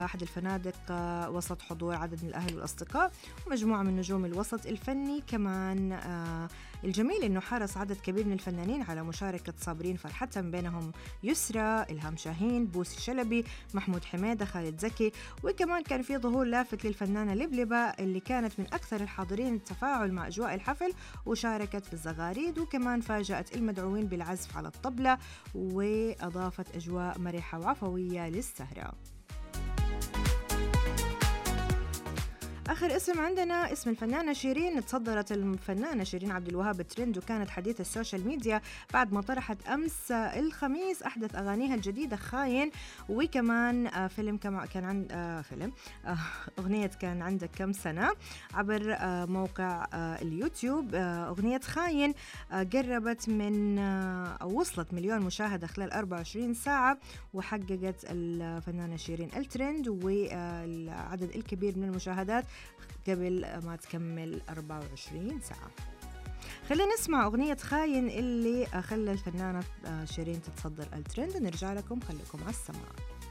أحد الفنادق آه، وسط حضور عدد من الأهل والأصدقاء ومجموعة من نجوم الوسط الفني كمان آه، الجميل أنه حرص عدد كبير من الفنانين على مشاركة صابرين فرحة بينهم يسرى إلهام شاهين بوسي شلبي محمود حميدة خالد زكي وكمان كان في ظهور لافت للفنانة لبلبة اللي كانت من أكثر الحاضرين التفاعل مع أجواء الحفل وشاركت في الزغاريد وكمان فاجأت المدعوين بالعزف على الطبلة وأضافت أجواء مرحة وعفوية للسهرة اخر اسم عندنا اسم الفنانه شيرين تصدرت الفنانه شيرين عبد الوهاب ترند وكانت حديث السوشيال ميديا بعد ما طرحت امس الخميس احدث اغانيها الجديده خاين وكمان آه، فيلم كما كان عند آه، فيلم آه، اغنيه كان عندك كم سنه عبر موقع اليوتيوب اغنيه خاين قربت من او وصلت مليون مشاهده خلال 24 ساعه وحققت الفنانه شيرين الترند والعدد الكبير من المشاهدات قبل ما تكمل 24 ساعة خلينا نسمع أغنية خاين اللي خلى الفنانة شيرين تتصدر الترند نرجع لكم خليكم على السماع